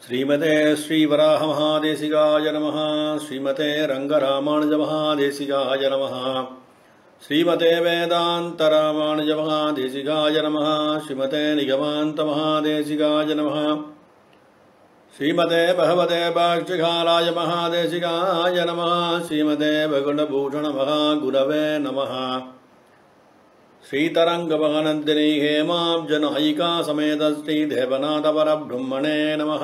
श्रीमते श्रीवराहमहादेशिकाय नमः श्रीमते रङ्गरामानुजमहादेशिकाय नमः श्रीमते वेदान्तरामानुजमहादेशिकाय नमः श्रीमते निगमान्तमहादेशिकाय नमः श्रीमते भगवते भाष्यकालाय महादेशिकाय नमः श्रीमते भगुणभूषणमहागुरवे नमः श्रीतरङ्गमहनन्दिनी हेमाब्जनयिका समेत श्रीदेवनाथपरब्रह्मणे नमः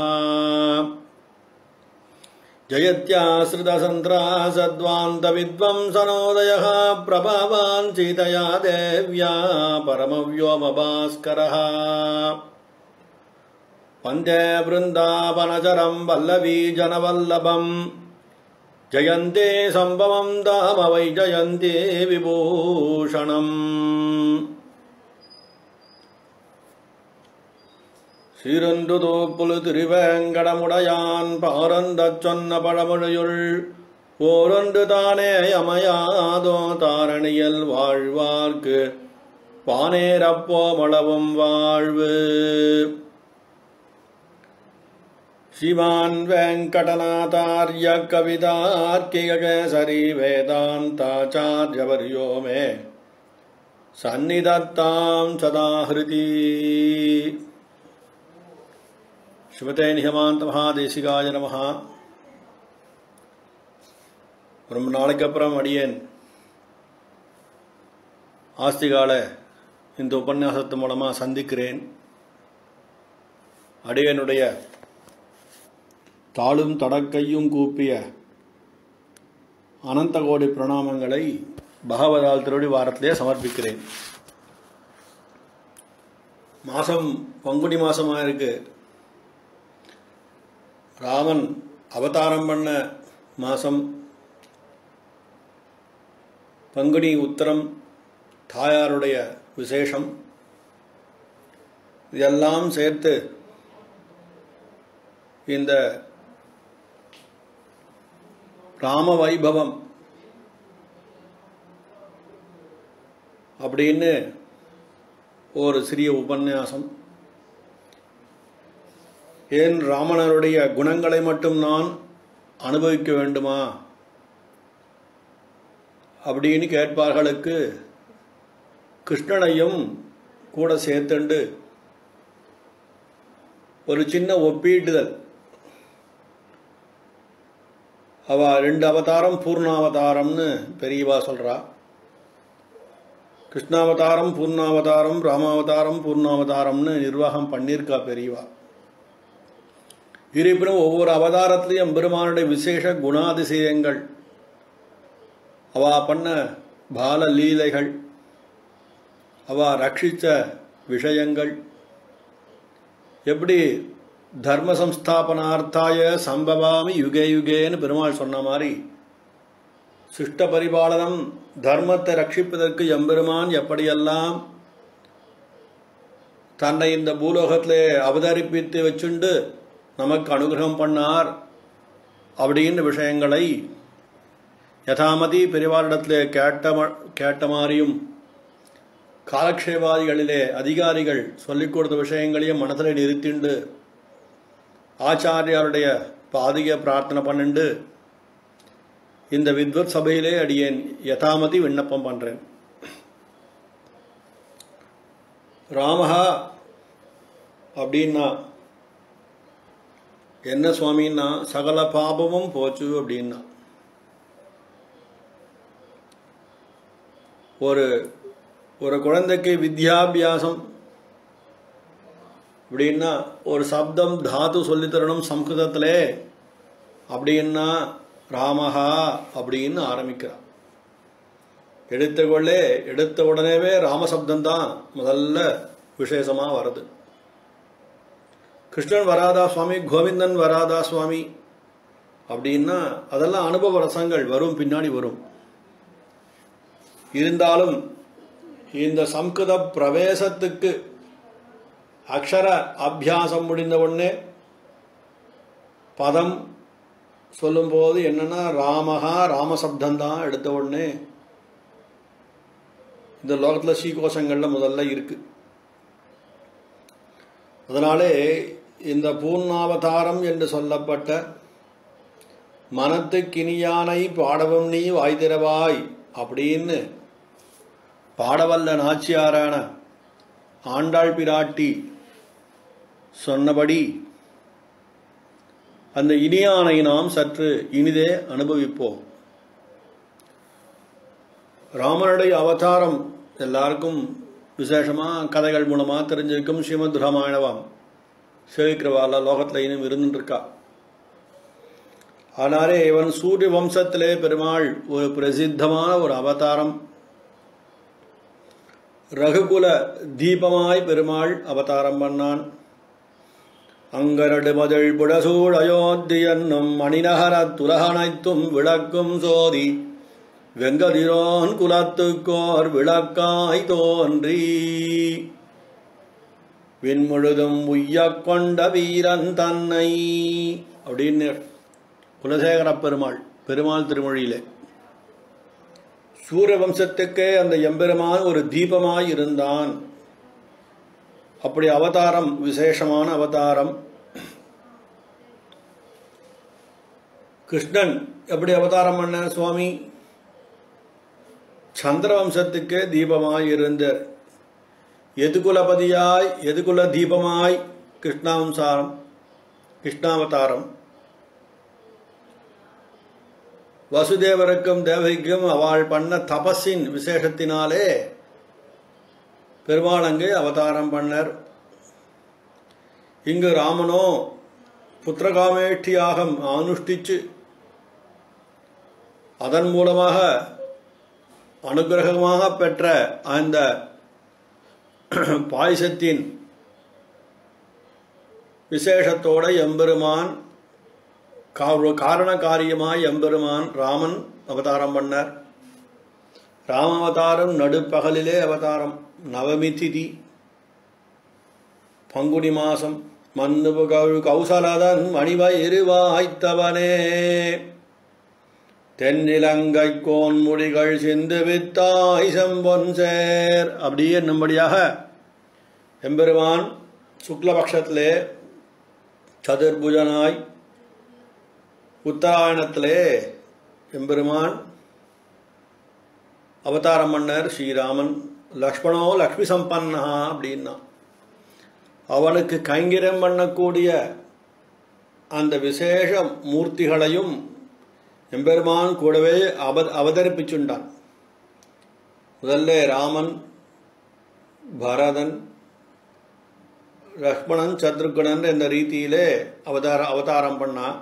जयत्याश्रितसन्त्रासद्वान्तविद्वंसनोदयः प्रभावान् सीतया देव्या परमव्योमभास्करः वन्दे वृन्दावनचरं वल्लवीजनवल्लभम् जयन्ते सम्भवं धाम वै जयन्ते विभूषणम् சீரொன்றுதோப்புலு திருவேங்கடமுடையான் பாரந்தச் சொன்ன பழமொழியுள் ஓரொன்று தானே அமையாதோ தாரணியல் வாழ்வார்க்கு பானேரப்போமளவும் வாழ்வு श्रीमान् वेङ्कटनाथार्य कवितार्किककेसरी वेदान्ताचार्यवर्यो मे सन्निधत्तां सदा हृति ஸ்ரீமதே நிகமாந்த மகாதேசிகாய நமஹா ரொம்ப நாளைக்கு அப்புறம் அடியேன் ஆஸ்திகால இந்த உபன்யாசத்து மூலமாக சந்திக்கிறேன் அடியனுடைய தாளும் தடக்கையும் கூப்பிய அனந்த கோடி பிரணாமங்களை பகவதால் திருடி வாரத்திலே சமர்ப்பிக்கிறேன் மாதம் பங்குனி மாதமாக இருக்கு ராமன் அவதாரம் பண்ண மாதம் பங்குனி உத்தரம் தாயாருடைய விசேஷம் இதெல்லாம் சேர்த்து இந்த ராம வைபவம் அப்படின்னு ஒரு சிறிய உபன்யாசம் ஏன் ராமணருடைய குணங்களை மட்டும் நான் அனுபவிக்க வேண்டுமா அப்படின்னு கேட்பார்களுக்கு கிருஷ்ணனையும் கூட சேர்த்துண்டு ஒரு சின்ன ஒப்பீட்டுதல் அவ ரெண்டு அவதாரம் பூர்ணாவதாரம்னு பெரியவா சொல்றா கிருஷ்ணாவதாரம் பூர்ணாவதாரம் ராமாவதாரம் பூர்ணாவதாரம்னு நிர்வாகம் பண்ணியிருக்கா பெரியவா இருப்பினும் ஒவ்வொரு அவதாரத்திலையும் பெருமானுடைய விசேஷ குணாதிசயங்கள் அவ பண்ண பால லீலைகள் அவ ரட்சித்த விஷயங்கள் எப்படி தர்ம சம்ஸ்தாபனார்த்தாய சம்பவாமி யுகே யுகேன்னு பெருமாள் சொன்ன மாதிரி சிஷ்ட பரிபாலனம் தர்மத்தை ரட்சிப்பதற்கு எம்பெருமான் எப்படியெல்லாம் தன்னை இந்த பூலோகத்தில் அவதரிப்பித்து வச்சுண்டு நமக்கு அனுகிரகம் பண்ணார் அப்படின்னு விஷயங்களை யதாமதி பெரிவாரிடத்தில் கேட்ட கேட்ட மாதிரியும் காலக்ஷேபாதிகளிலே அதிகாரிகள் சொல்லிக் கொடுத்த விஷயங்களையும் மனதில் நிறுத்திண்டு ஆச்சாரியாருடைய பாதிக பிரார்த்தனை பண்ணிண்டு இந்த வித்வத் சபையிலே அடியேன் யதாமதி விண்ணப்பம் பண்றேன் ராமஹா அப்படின்னா என்ன சுவாமின்னா சகல பாபமும் போச்சு அப்படின்னா ஒரு ஒரு குழந்தைக்கு வித்யாபியாசம் அப்படின்னா ஒரு சப்தம் தாது சொல்லித்தரணும் சம்ஸ்கிருதத்திலே அப்படின்னா ராமஹா அப்படின்னு ஆரம்பிக்கிறான் எடுத்துக்கொள்ளே எடுத்த உடனேவே ராமசப்தம் தான் முதல்ல விசேஷமாக வருது கிருஷ்ணன் வராதா சுவாமி கோவிந்தன் வராதா சுவாமி அப்படின்னா அதெல்லாம் அனுபவ ரசங்கள் வரும் பின்னாடி வரும் இருந்தாலும் இந்த சம்ஸ்கிருத பிரவேசத்துக்கு அக்ஷர அபியாசம் முடிந்த உடனே பதம் சொல்லும்போது என்னன்னா ராமஹா ராமசப்தம் தான் எடுத்த உடனே இந்த லோகத்தில் ஸ்ரீகோஷங்கள்ல முதல்ல இருக்கு அதனாலே இந்த பூர்ணாவதாரம் என்று சொல்லப்பட்ட மனத்துக்கினியானை பாடவும் நீ வாய்திரவாய் அப்படின்னு பாடவல்ல நாச்சியாரான ஆண்டாள் பிராட்டி சொன்னபடி அந்த இனியானை நாம் சற்று இனிதே அனுபவிப்போம் ராமனுடைய அவதாரம் எல்லாருக்கும் விசேஷமாக கதைகள் மூலமாக தெரிஞ்சிருக்கும் ஸ்ரீமத் ராமாயணவாம் சேவிக்கிறவால லோகத்தில் இன்னும் இருந்துருக்கா ஆனாலே இவன் சூரிய வம்சத்திலே பெருமாள் ஒரு பிரசித்தமான ஒரு அவதாரம் ரகுகுல தீபமாய் பெருமாள் அவதாரம் பண்ணான் அங்கரடு மதழ் புடசூழ் அயோத்தி என்னும் மணிநகர துலகனைத்தும் விளக்கும் சோதி வெங்கதிரோன் குலத்துக்கோர் விளக்காய் தோன்றி விண்முழுதும் உய்யக் கொண்ட வீரன் தன்னை அப்படின்னு குலசேகர பெருமாள் பெருமாள் திருமொழியிலே சூரிய வம்சத்துக்கே அந்த எம்பெருமான் ஒரு தீபமாய் இருந்தான் அப்படி அவதாரம் விசேஷமான அவதாரம் கிருஷ்ணன் எப்படி அவதாரம் பண்ண சுவாமி சந்திரவம்சத்துக்கே தீபமாய் இருந்தார் எதுகுலபதியாய் எதுகுல தீபமாய் கிருஷ்ணாவம்சாரம் கிருஷ்ணாவதாரம் வசுதேவருக்கும் தேவகிக்கும் அவள் பண்ண தபஸின் விசேஷத்தினாலே பெருமாள் அங்கே அவதாரம் பண்ணர் இங்கு ராமனோ புத்திரகாமேஷ்டியாகம் அனுஷ்டிச்சு அதன் மூலமாக அனுகிரகமாக பெற்ற அந்த பாயசத்தின் விசேஷத்தோட எம்பெருமான் காரண காரியமாய் எம்பெருமான் ராமன் அவதாரம் பண்ணார் ராம அவதாரம் நடுப்பகலிலே அவதாரம் நவமி திதி பங்குனி மாசம் மன்னு கௌசலதன் மணிவயிறு வாய்த்தவனே தென்னிலங்கை கோன் முடிகள் சிந்து வித்தாய் செம்பொன் சேர் அப்படியே நம்மடியாக எம்பெருமான் சுக்லபக்ஷத்திலே சதுர்புஜனாய் உத்தராயணத்திலே எம்பெருமான் அவதாரம் பண்ணார் ஸ்ரீராமன் லக்ஷ்மணோ லக்ஷ்மி சம்பன்னா அப்படின்னா அவனுக்கு கைங்கிரம் பண்ணக்கூடிய அந்த விசேஷ மூர்த்திகளையும் எம்பெருமான் கூடவே அவ அவதரிப்பிச்சுண்டான் முதல்ல ராமன் பரதன் லக்ஷ்மணன் சத்ருகுணன் என்ற ரீதியிலே அவதார அவதாரம் பண்ணான்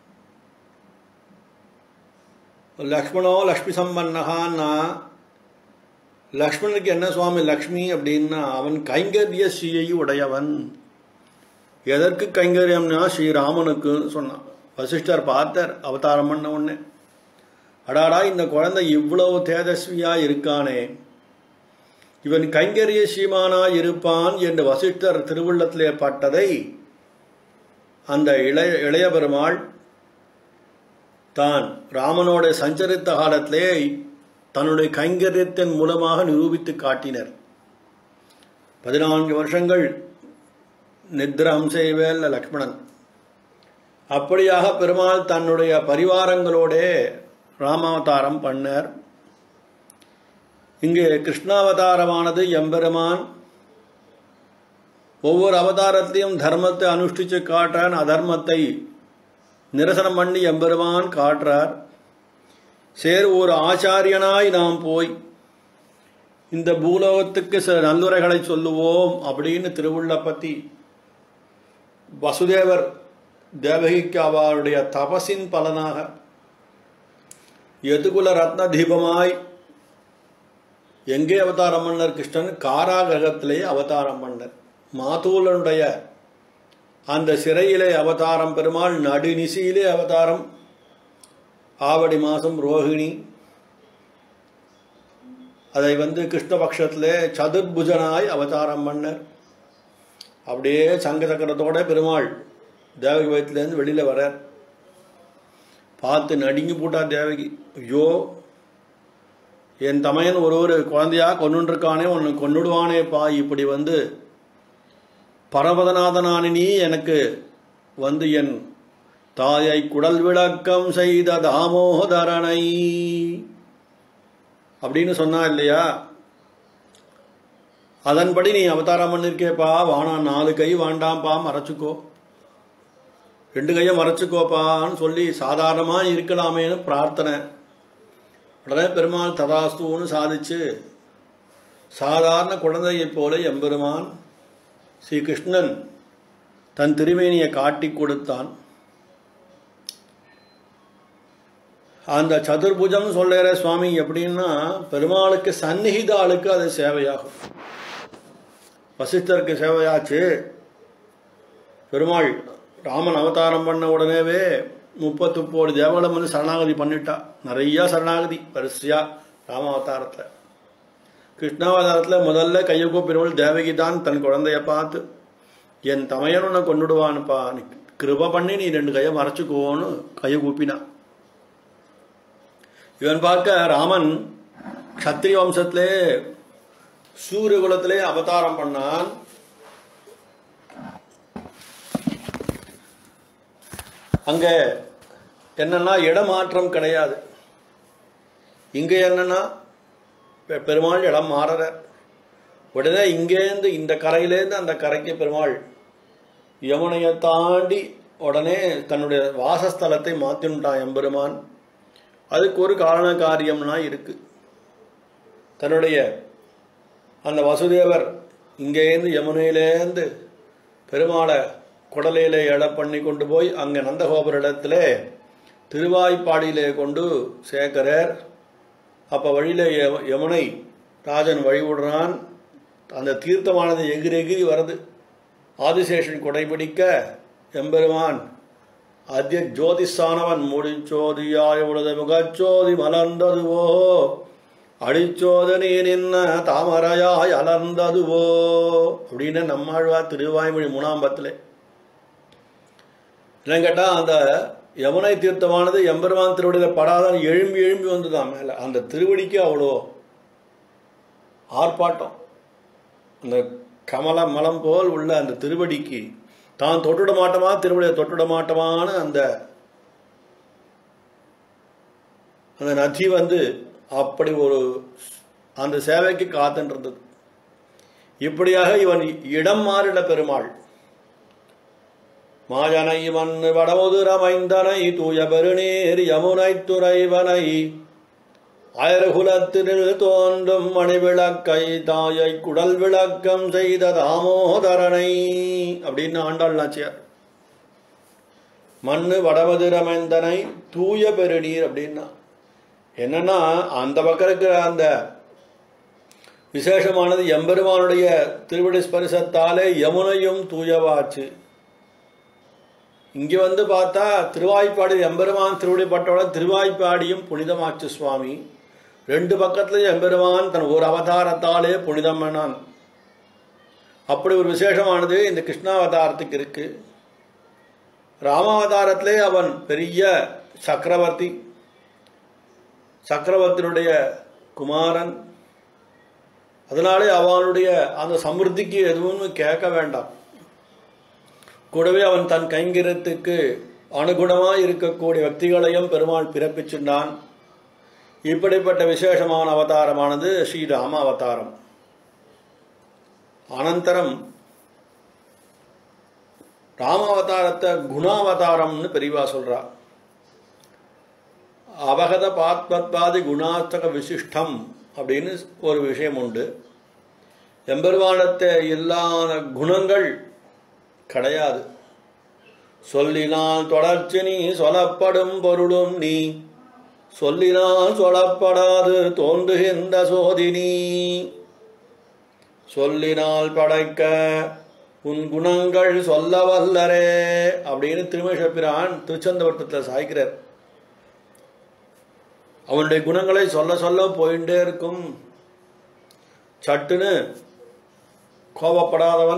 லக்ஷ்மணோ லக்ஷ்மி சம்பன்னகான்னா லக்ஷ்மணனுக்கு என்ன சுவாமி லக்ஷ்மி அப்படின்னா அவன் கைங்கரிய ஸ்ரீயை உடையவன் எதற்கு கைங்கரியம்னா ஸ்ரீராமனுக்கு சொன்னான் வசிஷ்டர் பார்த்தார் அவதாரம் பண்ண உடனே அடாடா இந்த குழந்தை இவ்வளவு தேஜஸ்வியா இருக்கானே இவன் கைங்கரிய சீமானா இருப்பான் என்று வசிஷ்டர் திருவுள்ளத்திலே பட்டதை அந்த இளைய இளைய பெருமாள் தான் ராமனோட சஞ்சரித்த காலத்திலே தன்னுடைய கைங்கரியத்தின் மூலமாக நிரூபித்து காட்டினர் பதினான்கு வருஷங்கள் நித்ரம் செய்வேல் லக்ஷ்மணன் அப்படியாக பெருமாள் தன்னுடைய பரிவாரங்களோடே ராமாவதாரம் பண்ணார் இங்கே கிருஷ்ணாவதாரமானது எம்பெருமான் ஒவ்வொரு அவதாரத்தையும் தர்மத்தை அனுஷ்டிச்சு காட்டான் அதர்மத்தை நிரசனம் பண்ணி எம்பெருமான் காட்டுறார் சேர் ஒரு ஆச்சாரியனாய் நாம் போய் இந்த பூலோகத்துக்கு சில நல்லுரைகளை சொல்லுவோம் அப்படின்னு திருவுள்ள பத்தி வசுதேவர் தேவகிக்கு அவருடைய தபசின் பலனாக எதுகுல ரத்ன தீபமாய் எங்கே அவதாரம் பண்ணர் கிருஷ்ணன் காராகிரகத்திலே அவதாரம் பண்ணர் மாதூலனுடைய அந்த சிறையிலே அவதாரம் பெருமாள் நடுநிசியிலே அவதாரம் ஆவடி மாதம் ரோஹிணி அதை வந்து கிருஷ்ணபக்ஷத்திலே சதுர்புஜனாய் அவதாரம் பண்ணர் அப்படியே சங்க சக்கரத்தோட பெருமாள் தேவகி வயத்துலேருந்து வெளியில் வரார் பார்த்து நடுங்கி போட்டா தேவகி ஐயோ என் தமையன் ஒரு ஒரு குழந்தையா கொண்டுருக்கானே ஒன்று கொண்டுடுவானேப்பா இப்படி வந்து பரமதநாதனான நீ எனக்கு வந்து என் தாயை குடல் விளக்கம் செய்த தாமோதரனை அப்படின்னு சொன்னா இல்லையா அதன்படி நீ அவதாரம் பண்ணிருக்கேப்பா வானா நாலு கை வாண்டாம்ப்பா மறைச்சுக்கோ ரெண்டு கையை மறைச்சுக்கோப்பான்னு சொல்லி சாதாரணமா இருக்கலாமேன்னு பிரார்த்தனை உடனே பெருமாள் ததாஸ்துன்னு சாதிச்சு சாதாரண குழந்தையைப் போல எம்பெருமான் ஸ்ரீ கிருஷ்ணன் தன் திருமேனியை காட்டி கொடுத்தான் அந்த சதுர்புஜம் சொல்லுற சுவாமி எப்படின்னா பெருமாளுக்கு சந்நிகித ஆளுக்கு அது சேவையாகும் வசிஷ்டருக்கு சேவையாச்சு பெருமாள் ராமன் அவதாரம் பண்ண உடனேவே முப்பத்து கோடி தேவலம் வந்து சரணாகதி பண்ணிட்டா நிறைய சரணாகதி வரிசையா ராம அவதாரத்தில் கிருஷ்ணாவதாரத்தில் முதல்ல கையை கூப்பிடுவள் தேவகி தான் தன் குழந்தைய பார்த்து என் தமையன் உன்னை கொண்டுடுவானுப்பா நீ கிருப பண்ணி நீ ரெண்டு கையை மறைச்சுக்கோன்னு கையை கூப்பினான் இவன் பார்க்க ராமன் க்ஷத்ரிய வம்சத்திலே சூரிய குலத்திலே அவதாரம் பண்ணான் அங்க என்னன்னா இடமாற்றம் கிடையாது இங்க என்னன்னா பெ- பெருமாள் இடம் மாறற உடனே இங்கேருந்து இந்த கரையிலேருந்து அந்த கரைக்கு பெருமாள் யமுனையை தாண்டி உடனே தன்னுடைய வாசஸ்தலத்தை மாத்தினுட்டான் எம்பெருமான் அதுக்கு ஒரு காரண காரியம்னா இருக்கு தன்னுடைய அந்த வசுதேவர் இங்கேருந்து யமுனையிலேருந்து பெருமாளை குடலையில எழ பண்ணி கொண்டு போய் அங்கே நந்தகோபுர இடத்துல திருவாய்ப்பாடியிலே கொண்டு சேர்க்கிறார் அப்போ வழியில ய- யமுனை ராஜன் வழி விடுறான் அந்த தீர்த்தமானது எகிரி எகிரி வருது ஆதிசேஷன் கொடைபிடிக்க எம்பெருமான் அத்திய ஜோதிஷானவன் முடிச்சோதியாய உலத முகச்சோதி மலர்ந்ததுவோ அடிச்சோதனே நின்ன தாமரையாய் அலர்ந்ததுவோ அப்படின்னு நம்மாழ்வார் திருவாய்மொழி மூணாம்பத்தில் என்னன்னு கேட்டா அந்த யமுனை தீர்த்தமானது எம்பெருமான் திருவடியில் படாதான் எழும்பி எழும்பி வந்துதான் மேலே அந்த திருவடிக்கு அவ்வளோ ஆர்ப்பாட்டம் அந்த கமல மலம் போல் உள்ள அந்த திருவடிக்கு தான் தொட்டுட மாட்டோமா திருவடியை தொட்டுட மாட்டோமான்னு அந்த அந்த நதி வந்து அப்படி ஒரு அந்த சேவைக்கு காத்துன்றது இப்படியாக இவன் இடம் மாறிட பெருமாள் மாயனை மண் வடமுதுரமைந்தனை தூய பெருநீர் யமுனை துறைவனை அயர்குலத்தினில் தோன்றும் மணிவிளக்கை தாயை குடல் விளக்கம் செய்த தாமோதரனை அப்படின்னு ஆண்டாள் நாச்சியார் மண்ணு வடமதுரமைந்தனை தூய பெருநீர் அப்படின்னா என்னன்னா அந்த பக்கம் இருக்கிற அந்த விசேஷமானது எம்பெருமானுடைய திருவிடை ஸ்பரிசத்தாலே யமுனையும் தூயவாச்சு இங்கே வந்து பார்த்தா திருவாய்ப்பாடி எம்பெருமான் திருவிடைப்பட்டோட திருவாய்ப்பாடியும் புனிதமாச்சு சுவாமி ரெண்டு பக்கத்துலையும் எம்பெருமான் தன் ஒரு அவதாரத்தாலே புனிதம் பண்ணான் அப்படி ஒரு விசேஷமானது இந்த கிருஷ்ணாவதாரத்துக்கு இருக்கு ராமாவதாரத்திலே அவன் பெரிய சக்கரவர்த்தி சக்கரவர்த்தியுடைய குமாரன் அதனாலே அவனுடைய அந்த சமிருத்திக்கு எதுவும் கேட்க வேண்டாம் கூடவே அவன் தன் கைங்கரத்துக்கு அனுகுணமாக இருக்கக்கூடிய వ్యక్తిகளையும் பெருமாள் பிறப்பிச்சிருந்தான் இப்படிப்பட்ட விசேஷமான அவதாரமானது ஸ்ரீராம அவதாரம் அனந்தரம் ராமாவதாரத்தை குணாவதாரம்னு பெரியவா சொல்றா அவகத பாத்மத்வாதி குணார்த்தக விசிஷ்டம் அப்படின்னு ஒரு விஷயம் உண்டு எம்பெருமானத்தை இல்லாத குணங்கள் கிடையாது சொல்லினால் தொடர்ச்சி நீ சொல்லப்படும் பொருளும் நீ சொல்லினால் சொல்லப்படாது தோன்றுகின்ற சோதினி சொல்லினால் படைக்க உன் குணங்கள் சொல்ல வல்லரே அப்படின்னு திருமேஷப்பிரான் திருச்சந்தவட்டத்தில் சாய்க்கிறார் அவனுடைய குணங்களை சொல்ல சொல்ல போயிட்டே இருக்கும் சட்டுன்னு கோபப்படாதவன்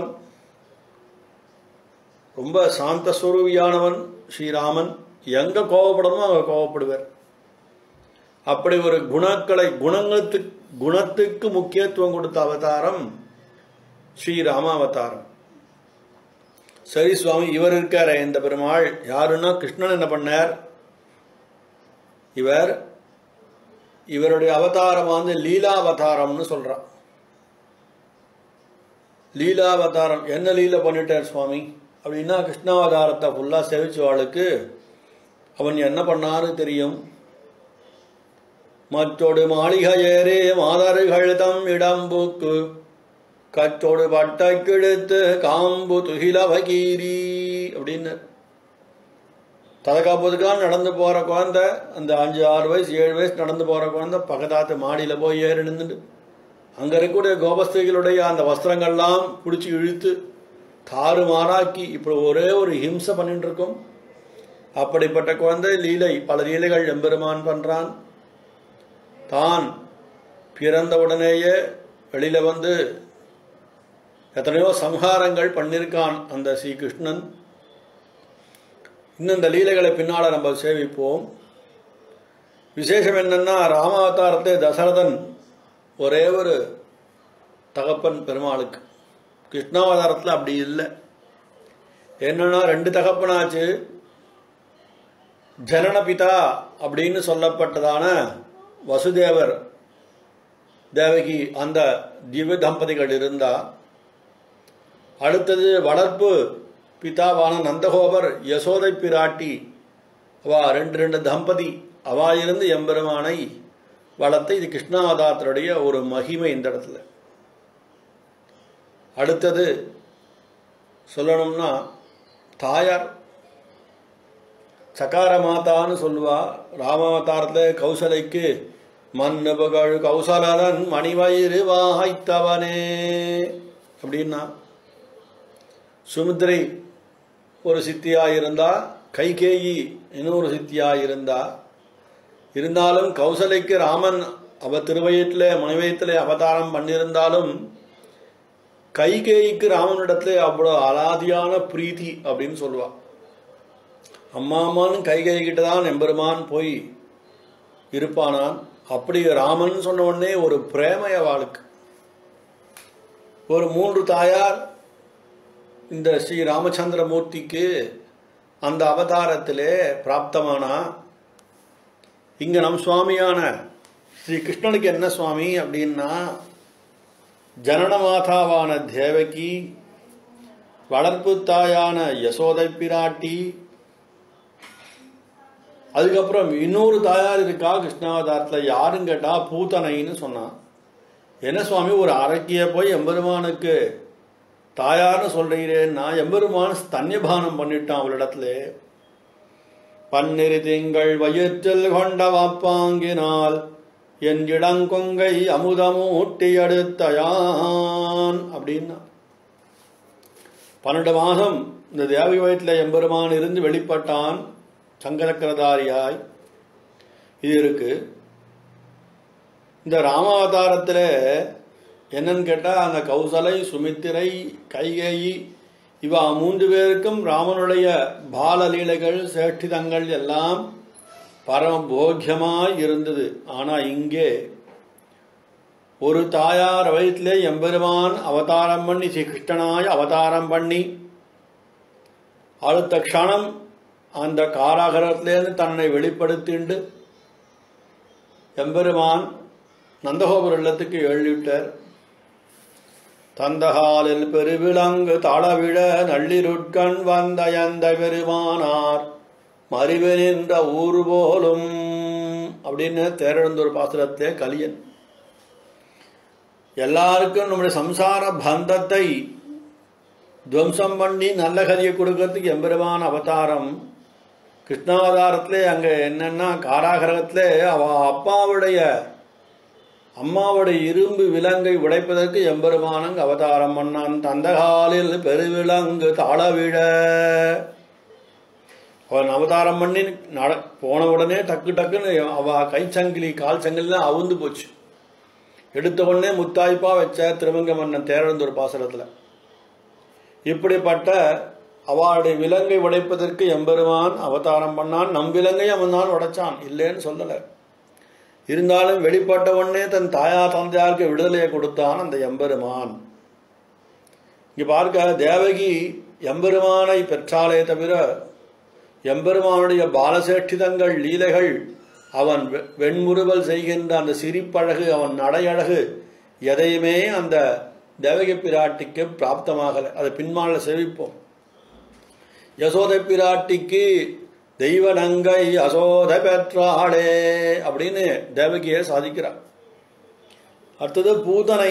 ரொம்ப சாந்த சுரூபியானவன் ஸ்ரீராமன் எங்க கோபப்படணுமோ அங்க கோபப்படுவார் அப்படி ஒரு குணக்களை குணங்களுக்கு குணத்துக்கு முக்கியத்துவம் கொடுத்த அவதாரம் ஸ்ரீராம அவதாரம் சரி சுவாமி இவர் இருக்காரு இந்த பெருமாள் யாருன்னா கிருஷ்ணன் என்ன பண்ணார் இவர் இவருடைய அவதாரம் வந்து லீலாவதாரம்னு சொல்றான் லீலாவதாரம் என்ன லீலை பண்ணிட்டார் சுவாமி அப்படின்னா கிருஷ்ணாவதாரத்தை ஃபுல்லாக செவிச்சவாளுக்கு அவன் என்ன பண்ணாரு தெரியும் மற்றொடு மாளிகை ஏறே மாதர்கள் தம் இடம்புக்கு கற்றொடு பட்டை கிழித்து காம்பு துகிலவகீரி அப்படின்னு தலகாப்பதுக்காக நடந்து போற குழந்தை அந்த அஞ்சு ஆறு வயசு ஏழு வயசு நடந்து போற குழந்தை பக்கத்தாத்து மாடியில போய் ஏறி நின்றுட்டு அங்க இருக்கக்கூடிய கோபஸ்திகளுடைய அந்த வஸ்திரங்கள்லாம் பிடிச்சி இழுத்து தாறுமாறாக்கி இப்படி ஒரே ஒரு ஹிம்சை பண்ணிட்டு இருக்கோம் அப்படிப்பட்ட குழந்தை லீலை பல லீலைகள் எம்பெருமான் பண்றான் தான் பிறந்த உடனேயே வெளியில வந்து எத்தனையோ சம்ஹாரங்கள் பண்ணியிருக்கான் அந்த ஸ்ரீ கிருஷ்ணன் இன்னும் இந்த லீலைகளை பின்னால நம்ம சேவிப்போம் விசேஷம் என்னன்னா ராமாவதாரத்தை தசரதன் ஒரே ஒரு தகப்பன் பெருமாளுக்கு கிருஷ்ணாவதாரத்தில் அப்படி இல்லை என்னன்னா ரெண்டு தகப்பனாச்சு ஜனனபிதா அப்படின்னு சொல்லப்பட்டதான வசுதேவர் தேவகி அந்த திவ்ய தம்பதிகள் இருந்தா அடுத்தது வளர்ப்பு பிதாவான நந்தகோபர் யசோதை பிராட்டி அவா ரெண்டு ரெண்டு தம்பதி அவா இருந்து எம்பெருமானை வளர்த்த இது கிருஷ்ணாவதாரத்தினுடைய ஒரு மகிமை இந்த இடத்துல அடுத்தது சொல்லணும்னா தாயார் சகார மாதான்னு சொல்லுவா ராமாவதாரத்தில் கௌசலைக்கு மண்ணு புகழ் கௌசலன் மணிவயிறு வாய்த்தவனே அப்படின்னா சுமித்ரை ஒரு சித்தியா இருந்தா கைகேயி இன்னொரு சித்தியா இருந்தா இருந்தாலும் கௌசலைக்கு ராமன் அவ திருவயத்தில் மணிவயத்தில் அவதாரம் பண்ணியிருந்தாலும் கைகேயிக்கு ராமனிடத்துல அவ்வளோ அலாதியான பிரீத்தி அப்படின்னு சொல்லுவா அம்மா அம்மான்னு கைகேயி கிட்ட தான் எம்பெருமான் போய் இருப்பானான் அப்படி ராமன் சொன்ன உடனே ஒரு பிரேமைய வாழ்க்கை ஒரு மூன்று தாயார் இந்த ஸ்ரீ ராமச்சந்திர மூர்த்திக்கு அந்த அவதாரத்திலே பிராப்தமானா இங்க நம் சுவாமியான ஸ்ரீ கிருஷ்ணனுக்கு என்ன சுவாமி அப்படின்னா ஜனன மாதாவான தேவகி வளர்ப்பு தாயான யசோதை பிராட்டி அதுக்கப்புறம் இன்னொரு தாயார் இருக்கா கிருஷ்ணாவதாரத்தில் யாருன்னு கேட்டா பூத்தனைன்னு சொன்னான் என்ன சுவாமி ஒரு அரக்கிய போய் எம்பெருமானுக்கு தாயார்னு சொல்றீரேன்னா எம்பெருமான் ஸ்தன்யபானம் பண்ணிட்டான் அவளிடத்துல பன்னிரு திங்கள் வயிற்றில் கொண்ட வாப்பாங்கினால் என் இளங்கொங்கை அமுதமூட்டி அடுத்தயான் அப்படின்னா பன்னெண்டு மாதம் இந்த தேவி வயிற்றில் எம்பெருமான் இருந்து வெளிப்பட்டான் சங்கரக்கரதாரியாய் இது இருக்கு இந்த ராமாவதாரத்தில் என்னன்னு கேட்டால் அந்த கௌசலை சுமித்திரை கைகேயி இவா மூன்று பேருக்கும் ராமனுடைய பாலலீலைகள் சேஷ்டிதங்கள் எல்லாம் பரம போக்கியமாய் இருந்தது ஆனால் இங்கே ஒரு தாயார் வயிற்றிலே எம்பெருமான் அவதாரம் பண்ணி ஸ்ரீ கிருஷ்ணனாய் அவதாரம் பண்ணி அடுத்த க்ஷணம் அந்த காராகரத்திலேருந்து தன்னை வெளிப்படுத்திண்டு எம்பெருமான் நந்தகோபுர இல்லத்துக்கு எழுதிவிட்டார் தந்தகாலில் பெருவிலங்கு தளவிழ நள்ளிருட்கண் வந்த எந்த பெருமானார் மறிவு நின்ற ஊர் போலும் அப்படின்னு தேரெழுந்தூர் பாசுரத்திலே கலியன் எல்லாருக்கும் நம்முடைய சம்சார பந்தத்தை துவம்சம் பண்ணி நல்ல கதியை கொடுக்கறதுக்கு எம்பெருமான அவதாரம் கிருஷ்ணாவதாரத்திலே அங்கே என்னன்னா காராகரகத்திலே அவ அப்பாவுடைய அம்மாவுடைய இரும்பு விலங்கை உடைப்பதற்கு எம்பெருமானங்க அவதாரம் பண்ணான் தந்தகாலில் பெருவிலங்கு தாளவிழ அவன் அவதாரம் பண்ணி நட போன உடனே டக்கு டக்குன்னு அவ கைச்சங்கிலி கால் சங்கிலிலாம் அவுந்து போச்சு எடுத்த உடனே முத்தாய்ப்பா வச்ச திருமங்க மன்னன் தேரந்தூர் பாசனத்தில் இப்படிப்பட்ட அவளுடைய விலங்கை உடைப்பதற்கு எம்பெருமான் அவதாரம் பண்ணான் நம் விலங்கை அவன் தான் உடைச்சான் இல்லைன்னு சொல்லலை இருந்தாலும் வெளிப்பட்ட உடனே தன் தாயா தந்தையாருக்கு விடுதலையை கொடுத்தான் அந்த எம்பெருமான் இங்க பார்க்க தேவகி எம்பெருமானை பெற்றாலே தவிர எம்பெருமானுடைய பாலசேஷ்டிதங்கள் லீலைகள் அவன் வெ- வெண்முறுவல் செய்கின்ற அந்த சிரிப்பழகு அவன் நடையழகு எதையுமே அந்த தேவகி பிராட்டிக்கு பிராப்தமாகலை அதை பின்மால சேவிப்போம் யசோதை பிராட்டிக்கு தெய்வ நங்கை யசோத பெற்றாளே அப்படின்னு தேவகியை சாதிக்கிறார் அடுத்தது பூதனை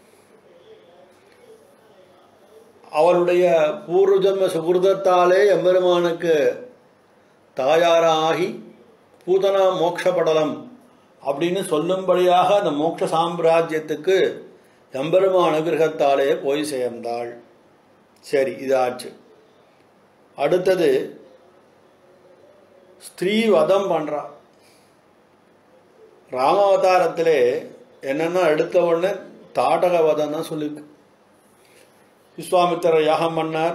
அவளுடைய பூர்வஜன்ம சுகிருதத்தாலே எம்பெருமானுக்கு தாயாராகி பூதனா மோட்சப்படலம் அப்படின்னு சொல்லும்படியாக அந்த மோட்ச சாம்ராஜ்யத்துக்கு எம்பெருமான் அனுகிரகத்தாலே போய் சேர்ந்தாள் சரி இது ஆச்சு அடுத்தது ஸ்திரீ வதம் பண்றா ராமாவதாரத்திலே என்னன்னா எடுத்த உடனே தாடக வதம் தான் சொல்லிருக்கு விஸ்வாமித்திரர் யாகம் பண்ணார்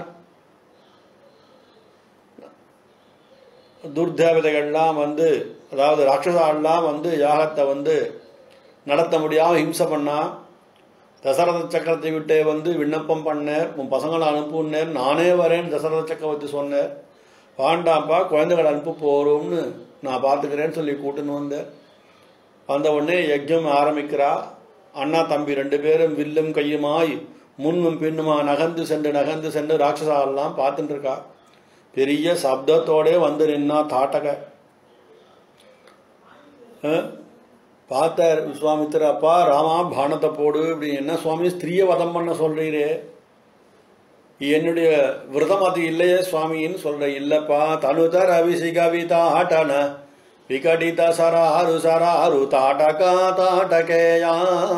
துர்தேவதைகள்லாம் வந்து அதாவது ராட்சசாலாம் வந்து யாகத்தை வந்து நடத்த முடியாமல் ஹிம்சை பண்ணா தசரத சக்கரத்தை விட்டே வந்து விண்ணப்பம் பண்ணேர் உன் பசங்களை அனுப்புன்னேர் நானே வரேன் தசரத சக்கரவர்த்தி சொன்னேர் வாண்டாப்பா குழந்தைகளை அனுப்பு போகிறோம்னு நான் பார்த்துக்கிறேன்னு சொல்லி கூட்டுன்னு வந்தேன் வந்த உடனே யஜ்ஞம் ஆரம்பிக்கிறா அண்ணா தம்பி ரெண்டு பேரும் வில்லும் கையுமாய் முன்னும் பின்னுமா நகர்ந்து சென்று நகர்ந்து சென்று ராட்சசாலெல்லாம் பார்த்துட்டு இருக்கா பெரிய சப்தத்தோடே வந்து நின்னா தாட்டக அஹ், பார்த்தார் விஸ்வாமித்திர அப்பா ராமா பானத்தை போடு இப்படி என்ன சுவாமி ஸ்திரீயை வதம் பண்ண சொல்றீரே என்னுடைய விரதம் அது இல்லையே சுவாமின்னு சொல்ற இல்லப்பா தனுதர் அபிசிகவிதா ஆட்டன விகடித சராரு சராரு தாட்டகா தாட்டகேயா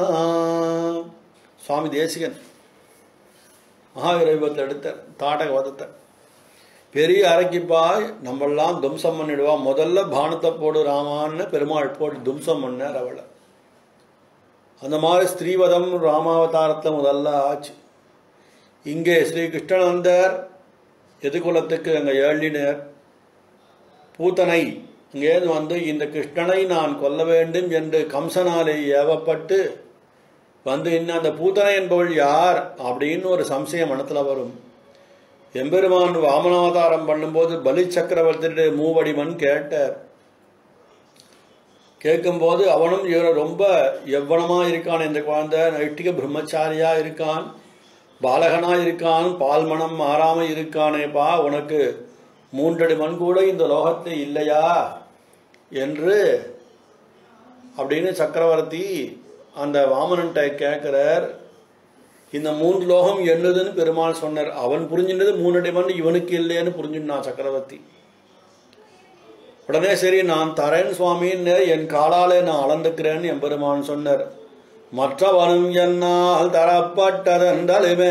சுவாமி தேசிகன் மகாவிரைவத்தை எடுத்த தாட்டக வதத்தை பெரிய அரைக்கிப்பாய் நம்மெல்லாம் தும்சம் பண்ணிடுவா முதல்ல பானத்தை போடு ராமான்னு பெருமாள் போட்டு தும்சம் பண்ணார் அவளை அந்த மாதிரி ஸ்திரீவதம் ராமாவதாரத்தில் முதல்ல ஆச்சு இங்கே ஸ்ரீ கிருஷ்ணன் வந்தார் எதுகுலத்துக்கு அங்கே ஏழினர் பூத்தனை இங்கேருந்து வந்து இந்த கிருஷ்ணனை நான் கொல்ல வேண்டும் என்று கம்சனாலே ஏவப்பட்டு வந்து இன்னும் அந்த பூத்தனை என்பவள் யார் அப்படின்னு ஒரு சம்சயம் மனத்துல வரும் எம்பெருமான் வாமனாவதாரம் பண்ணும்போது பலி சக்கரவர்த்தியுடைய மூவடிமன் கேட்டார் கேட்கும்போது அவனும் இவர் ரொம்ப எவ்வளமா இருக்கான் இந்த குழந்தை நைட்டிக பிரம்மச்சாரியா இருக்கான் பாலகனா இருக்கான் பால்மணம் மாறாம இருக்கானேப்பா உனக்கு மூன்றடி மண் கூட இந்த லோகத்தை இல்லையா என்று அப்படின்னு சக்கரவர்த்தி அந்த வாமனன்ட்ட கேட்கிறார் இந்த மூன்று லோகம் என்னதுன்னு பெருமாள் சொன்னார் அவன் புரிஞ்சின்றது மூணடி மண் இவனுக்கு இல்லைன்னு புரிஞ்சுட்டான் சக்கரவர்த்தி உடனே சரி நான் தரேன் சுவாமின்னு என் காலாலே நான் அளந்துக்கிறேன்னு என் பெருமான் சொன்னார் மற்றவனும் என்னால் தரப்பட்டதென்றலுமே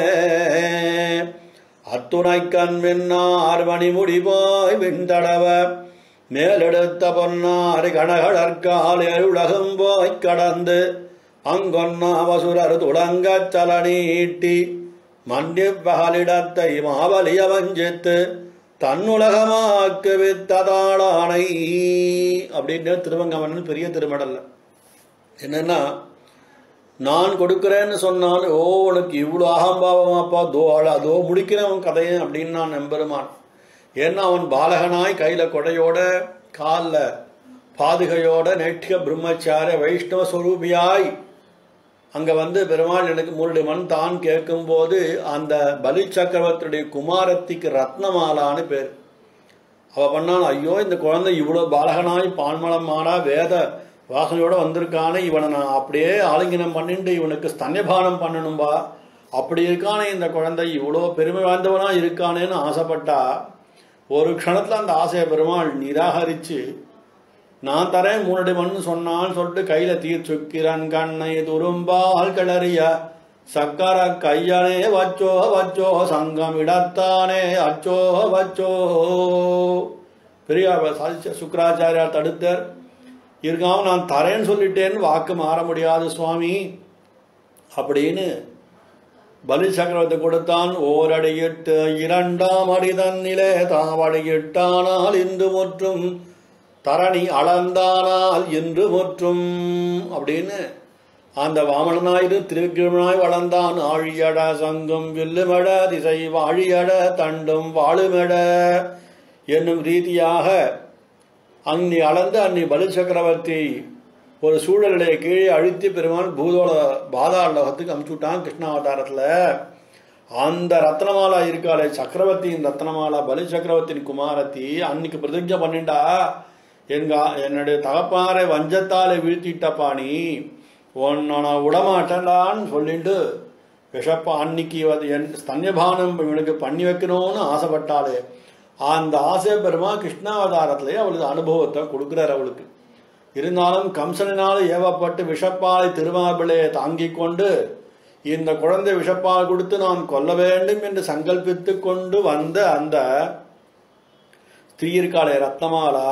அத்துணை கண் வெண்ணார் மணிமுடி போய் விண்தடவ மேலெடுத்த பொன்னார் கணகடற்கால் உலகம் போய் கடந்து அங்கொன்னா வசுரர் துளங்கச் சலனீட்டி மண்டி பகலிடத்தை மாவலிய வஞ்சித்து தன்னுலகமாக்கு வித்ததாளானை அப்படின்னு திருவங்கமன் பெரிய திருமடல்ல என்னன்னா நான் கொடுக்கிறேன்னு சொன்னால் ஓ உனக்கு இவ்வளோ அகம்பாவமாப்பா தோ அழ அதோ முடிக்கிறவன் கதையை அப்படின்னு நான் நம்பெருமான் ஏன்னா அவன் பாலகனாய் கையில் கொடையோட காலில் பாதுகையோட நெட்டிக பிரம்மச்சார வைஷ்ணவ ஸ்வரூபியாய் அங்கே வந்து பெருமாள் எனக்கு மூருடைய மண் தான் கேட்கும்போது அந்த பலி சக்கரவர்த்தியுடைய குமாரத்திக்கு ரத்னமாலான்னு பேர் அவ பண்ணான் ஐயோ இந்த குழந்தை இவ்வளோ பாலகனாய் பான்மலம் மாறா வேத வாசனையோட வந்திருக்கானே இவனை நான் அப்படியே ஆலிங்கனம் பண்ணிட்டு இவனுக்கு ஸ்தன்யபானம் பண்ணணும்பா அப்படி இருக்கானே இந்த குழந்தை இவ்வளோ பெருமை வாய்ந்தவனா இருக்கானேன்னு ஆசைப்பட்டா ஒரு க்ஷணத்தில் அந்த ஆசையை பெருமாள் நிராகரித்து நான் தரேன் மூணடி மண்ணு சொன்னான்னு சொல்லிட்டு கையில தீர் சுக்கிரன் கண்ணை துரும்பால் கிளறிய சக்கர கையனே வச்சோ வச்சோ சங்கம் இடத்தானே அச்சோ வச்சோ பெரிய சாதிச்ச சுக்கராச்சாரியார் தடுத்தார் இருக்காம நான் தரேன்னு சொல்லிட்டேன்னு வாக்கு மாற முடியாது சுவாமி அப்படின்னு பலி சக்கரவர்த்தி கொடுத்தான் ஓரடியிட்டு இரண்டாம் அடி தன்னிலே தாவடியிட்டானால் இன்று முற்றும் தரணி அளந்தானால் என்று முற்றும் அப்படின்னு அந்த வாமனனாயிரு திருக்கிழமனாய் வளர்ந்தான் ஆழியட சங்கம் வில்லுமட திசை வாழியட தண்டும் வாழுமெட என்னும் ரீதியாக அன்னி அளந்து அன்னி பலி சக்கரவர்த்தி ஒரு சூழலை கீழே அழுத்தி பெருமாள் பூதோள பாதாள லோகத்துக்கு அமுச்சு விட்டான் கிருஷ்ணாவதாரத்தில் அந்த ரத்னமாலா இருக்காளே சக்கரவர்த்தியின் ரத்னமாலா பலி சக்கரவர்த்தியின் குமாரத்தி அன்னைக்கு பிரதிஜை பண்ணிண்டா எங்க என்னுடைய தகப்பாரை வஞ்சத்தாலே வீழ்த்திட்ட பாணி உன்னை நான் விடமாட்டேன்டான்னு சொல்லிட்டு விஷப்பா அன்னைக்கு அது என் ஸ்தன்யபானம் இவனுக்கு பண்ணி வைக்கணும்னு ஆசைப்பட்டாளே அந்த ஆசை பெருமா கிருஷ்ணாவதாரத்திலே அவளுக்கு அனுபவத்தை கொடுக்குறார் அவளுக்கு இருந்தாலும் கம்சனினால் ஏவப்பட்டு விஷப்பாலை திருமாபிளே தாங்கிக் கொண்டு இந்த குழந்தை விஷப்பால் கொடுத்து நான் கொல்ல வேண்டும் என்று சங்கல்பித்து கொண்டு வந்த அந்த ஸ்திரீ இருக்காளே ரத்னமாலா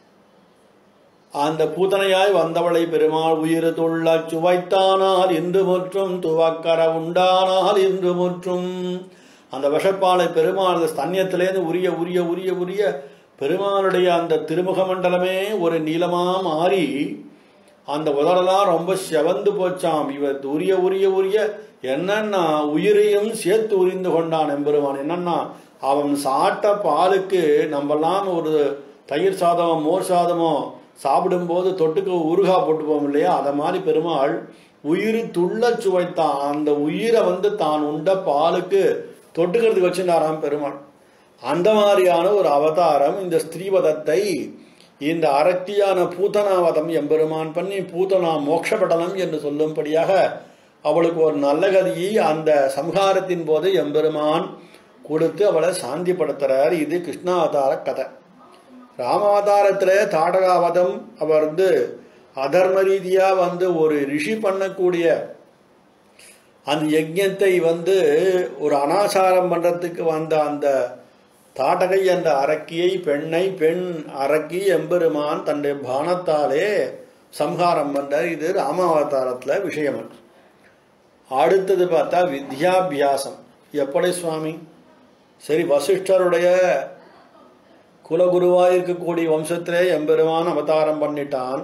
அந்த பூதனையாய் வந்தவளை பெருமாள் உயிர் துள்ள சுவைத்தானால் இன்று முற்றும் துவக்கர உண்டானால் இன்று முற்றும் அந்த விஷப்பாலை பெருமாள் அந்த ஸ்தன்யத்திலேருந்து உரிய உரிய உரிய உரிய பெருமாளுடைய அந்த திருமுக மண்டலமே ஒரு நீளமா மாறி அந்த உதடெல்லாம் ரொம்ப செவந்து போச்சாம் இவர் உரிய உரிய உரிய என்னன்னா உயிரையும் சேர்த்து உரிந்து கொண்டான் எம்பெருமான் என்னன்னா அவன் சாட்ட பாலுக்கு நம்மெல்லாம் ஒரு தயிர் சாதமோ மோர் சாதமோ சாப்பிடும்போது தொட்டுக்கு ஊறுகாய் போட்டுப்போம் இல்லையா அதை மாதிரி பெருமாள் உயிர் துள்ள சுவைத்தான் அந்த உயிரை வந்து தான் உண்ட பாலுக்கு தொட்டுக்கிறதுக்கு வச்சிருந்தாராம் பெருமாள் அந்த மாதிரியான ஒரு அவதாரம் இந்த ஸ்திரீவதத்தை இந்த அரக்தியான பூதனாவதம் எம்பெருமான் பண்ணி பூதனா மோட்சப்படலம் என்று சொல்லும்படியாக அவளுக்கு ஒரு நல்ல கதியை அந்த சம்ஹாரத்தின் போது எம்பெருமான் கொடுத்து அவளை சாந்திப்படுத்துறார் இது கிருஷ்ணாவதார கதை ராமாவதாரத்தில் தாடகாவதம் அவர் வந்து அதர்ம ரீதியா வந்து ஒரு ரிஷி பண்ணக்கூடிய அந்த யஜ்யத்தை வந்து ஒரு அனாசாரம் பண்றதுக்கு வந்த அந்த தாட்டகை என்ற அரக்கியை பெண்ணை பெண் அரக்கி எம்பெருமான் தன்னுடைய பானத்தாலே சம்ஹாரம் பண்றார் இது ராமாவதாரத்தில் விஷயம் அடுத்தது பார்த்தா வித்யாபியாசம் எப்படி சுவாமி சரி வசிஷ்டருடைய குலகுருவாக இருக்கக்கூடிய வம்சத்திலே எம்பெருமான் அவதாரம் பண்ணிட்டான்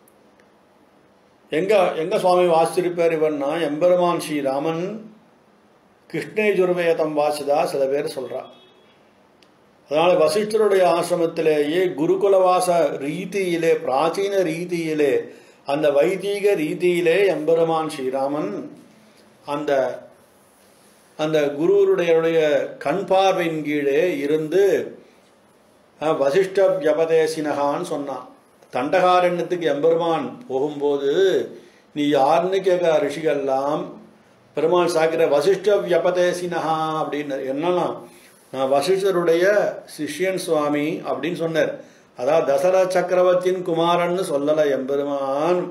எங்க எங்க சுவாமி வாசிச்சிருப்பார் இவன்னா எம்பெருமான் ஸ்ரீராமன் கிருஷ்ணேஜுர்வேதம் வாசிதா சில பேர் சொல்றா அதனால வசிஷ்டருடைய ஆசிரமத்திலேயே குருகுலவாச ரீதியிலே பிராச்சீன ரீதியிலே அந்த வைதீக ரீதியிலே எம்பெருமான் ஸ்ரீராமன் அந்த அந்த குருவருடைய கண் பார்வையின் கீழே இருந்து வசிஷ்ட வியபதேசினகான்னு சொன்னான் தண்டகாரண்யத்துக்கு எம்பெருமான் போகும்போது நீ யாருன்னு கேட்க ரிஷிகள்லாம் பெருமாள் சாக்கிற வசிஷ்ட வியபதேசினஹா அப்படின்னு என்னன்னா நான் வசிஷ்டருடைய சிஷ்யன் சுவாமி அப்படின்னு சொன்னார் அதாவது தசரத சக்கரவர்த்தியின் குமாரன்னு சொல்லலை எம்பெருமான்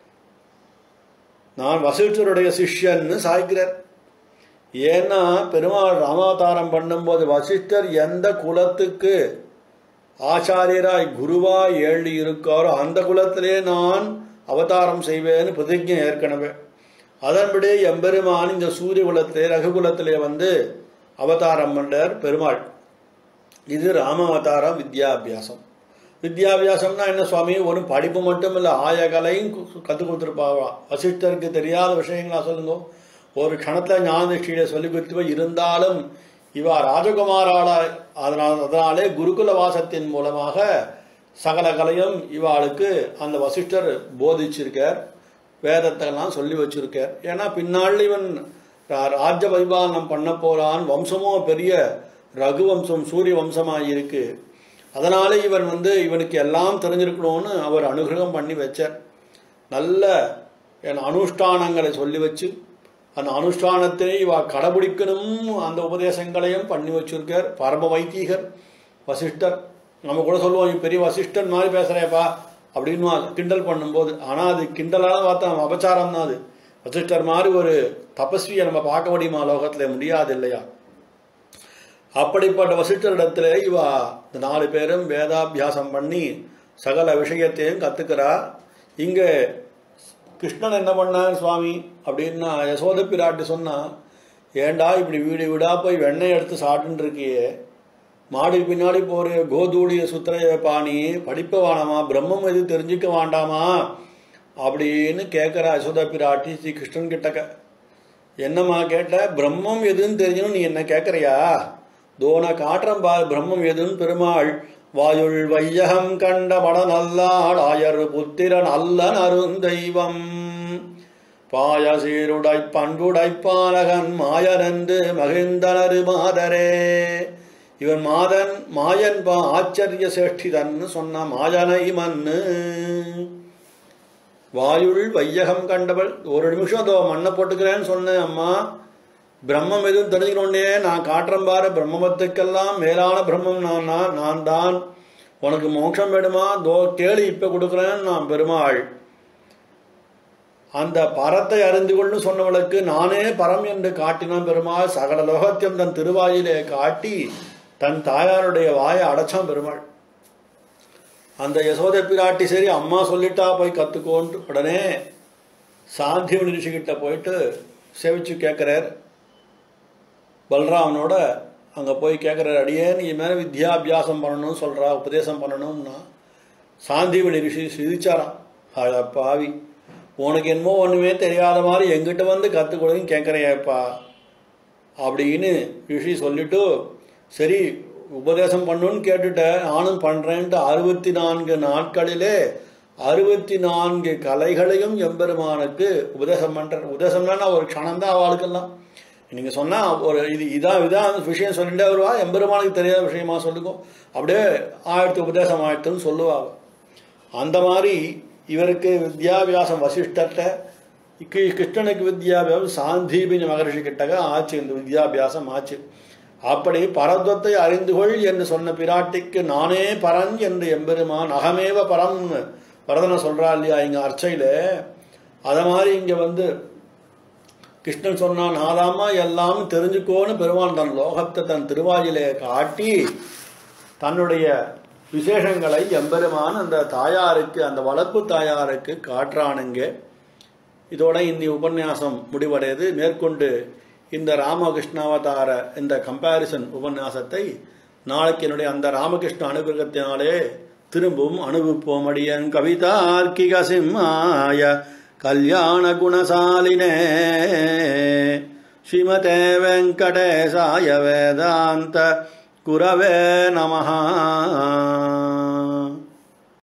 நான் வசிஷ்டருடைய சிஷ்யன்னு சாய்க்கிறார் ஏன்னா பெருமாள் ராமாவதாரம் பண்ணும்போது வசிஷ்டர் எந்த குலத்துக்கு ஆச்சாரியராய் குருவாய் ஏழு இருக்காரோ அந்த குலத்திலே நான் அவதாரம் செய்வேன்னு பிரதிஜை ஏற்கனவே அதன்படி எம்பெருமான் இந்த சூரிய குலத்திலே ரகுகுலத்திலே வந்து அவதாரம் பண்ணார் பெருமாள் இது ராமாவதாரம் வித்யாபியாசம் வித்யாபியாசம்னா என்ன சுவாமி ஒரு படிப்பு மட்டும் இல்லை ஆயகலையும் கற்றுக் கொடுத்துருப்பாவா வசிஷ்டருக்கு தெரியாத விஷயங்களா சொல்லுங்க ஒரு க்ஷணத்தில் ஞானதிஷ்டியில சொல்லி கொடுத்து இருந்தாலும் இவா ராஜகுமாரால அதனால் அதனாலே குருகுல வாசத்தின் மூலமாக சகல கலையும் இவாளுக்கு அந்த வசிஷ்டர் போதிச்சிருக்கார் வேதத்தெல்லாம் சொல்லி வச்சிருக்கார் ஏன்னா பின்னாள் இவன் ராஜ்ய பரிபாலனம் பண்ண போறான் வம்சமும் பெரிய ரகு வம்சம் சூரிய வம்சமாக இருக்கு அதனால இவன் வந்து இவனுக்கு எல்லாம் தெரிஞ்சிருக்கணும்னு அவர் அனுகிரகம் பண்ணி வச்சார் நல்ல என் அனுஷ்டானங்களை சொல்லி வச்சு அந்த அனுஷ்டானத்தை இவ கடைபிடிக்கணும் அந்த உபதேசங்களையும் பண்ணி வச்சிருக்கார் பரம வைத்தீகர் வசிஷ்டர் நம்ம கூட சொல்லுவோம் பெரிய வசிஷ்டன் மாதிரி பேசுறேப்பா அப்படின்னு கிண்டல் பண்ணும்போது ஆனால் அது கிண்டலான பார்த்தா அபச்சாரம் தான் அது வசிஷ்டர் மாதிரி ஒரு தபஸ்வியை நம்ம பார்க்க முடியுமா லோகத்தில் முடியாது இல்லையா அப்படிப்பட்ட வசிஷ்டரிடத்துல இவா இந்த நாலு பேரும் வேதாபியாசம் பண்ணி சகல விஷயத்தையும் கத்துக்கிறா இங்க கிருஷ்ணன் என்ன பண்ணார் சுவாமி அப்படின்னா யசோத பிராட்டி சொன்னா ஏண்டா இப்படி வீடு வீடா போய் வெண்ணெய் எடுத்து சாப்பிட்டுன்னு இருக்கியே மாடுக்கு பின்னாடி போற கோதூடிய சுத்திரைய பாணி படிப்ப வேணாமா பிரம்மம் எது தெரிஞ்சுக்க வேண்டாமா அப்படின்னு கேட்குறா யசோதா பிராட்டி ஸ்ரீ கிருஷ்ணன் கிட்டக்க என்னம்மா கேட்ட பிரம்மம் எதுன்னு தெரிஞ்சணும் நீ என்ன கேட்குறியா தோன காட்டுறம் பார் பிரம்மம் எதுன்னு பெருமாள் வாயுள் வையகம் கண்ட மட நல்லாள் ஆயர் புத்திரன் அல்லன் அருந்தெய்வம் பாயசீருடை பண்புடை பாலகன் மாயனந்து மகிழ்ந்தனரு மாதரே இவன் மாதன் மாயன் பா ஆச்சரிய சேஷ்டிதன்னு சொன்ன மாயனை மன்னு வாயுள் வையகம் கண்டவள் ஒரு நிமிஷம் அதோ மண்ணை போட்டுக்கிறேன்னு சொன்னேன் அம்மா பிரம்மம் எதுவும் தெரிஞ்சுக்கணுன்னே நான் காட்டுறேன் பாரு பிரம்மத்துக்கெல்லாம் மேலான பிரம்மம் நான் நான் நான் தான் உனக்கு மோட்சம் வேணுமா தோ கேளு இப்போ கொடுக்குறேன் நான் பெருமாள் அந்த பரத்தை அறிந்து கொள்னு சொன்னவளுக்கு நானே பரம் என்று காட்டினான் பெருமாள் சகல லோகத்தையும் தன் திருவாயிலே காட்டி தன் தாயாருடைய வாயை அடைச்சான் பெருமாள் அந்த யசோதை பிராட்டி சரி அம்மா சொல்லிட்டா போய் கற்றுக்கோன்ட்டு உடனே சாந்திமணி ரிஷிகிட்ட போயிட்டு சேவிச்சு கேட்குறார் பல்ராமனோட அங்கே போய் கேட்குறாரு அடியே நீ மேலே வித்யாபியாசம் பண்ணணும்னு சொல்கிறா உபதேசம் பண்ணணும்னா சாந்திமணி ரிஷி சிரிச்சாராம் அட பாவி உனக்கு என்னமோ ஒன்றுமே தெரியாத மாதிரி எங்கிட்ட வந்து கற்றுக்கொடுன்னு கேட்குறையப்பா அப்படின்னு ரிஷி சொல்லிட்டு சரி உபதேசம் பண்ணுன்னு கேட்டுட்டேன் நானும் பண்ணுறேன்ட்டு அறுபத்தி நான்கு நாட்களிலே அறுபத்தி நான்கு கலைகளையும் எம்பெருமானுக்கு உபதேசம் பண்ணுறேன் உபதேசம்னா ஒரு க்ஷணம் தான் அவளுக்கெல்லாம் நீங்கள் சொன்னால் ஒரு இது இதான் இதான் விஷயம் சொல்லிட்டே வருவா எம்பெருமானுக்கு தெரியாத விஷயமா சொல்லுக்கும் அப்படியே ஆயிரத்தி உபதேசம் ஆயிரத்துன்னு சொல்லுவா அந்த மாதிரி இவருக்கு வித்யாபியாசம் வசிஷ்டர்கிட்ட கி- கிருஷ்ணனுக்கு வித்யாபியாசம் சாந்தீபினி மகரிஷி கிட்டக ஆச்சு இந்த வித்யாபியாசம் ஆச்சு அப்படி பரத்வத்தை அறிந்து கொள் என்று சொன்ன பிராட்டிக்கு நானே பரன் என்று எம்பெருமான் அகமேவ பரம்னு வரதனை சொல்றா இல்லையா இங்க அர்ச்சையில அத மாதிரி இங்க வந்து கிருஷ்ணன் சொன்னான் நாதாமா எல்லாம் தெரிஞ்சுக்கோன்னு பெருமான் தன் லோகத்தை தன் திருவாயிலே காட்டி தன்னுடைய விசேஷங்களை எம்பெருமான் அந்த தாயாருக்கு அந்த வளர்ப்பு தாயாருக்கு காட்டுறானுங்க இதோட இந்த உபன்யாசம் முடிவடையுது மேற்கொண்டு இந்த ராமகிருஷ்ணாவதார இந்த கம்பாரிசன் உபன்யாசத்தை நாளைக்கு என்னுடைய அந்த ராமகிருஷ்ண அனுகிரகத்தினாலே திரும்பவும் அனுபவிப்போம் அடியன் கவிதார்க்கிக சிம்மாய கல்யாண குணசாலினே ஸ்ரீமதே வெங்கடேசாய வேதாந்த குரவே நமஹா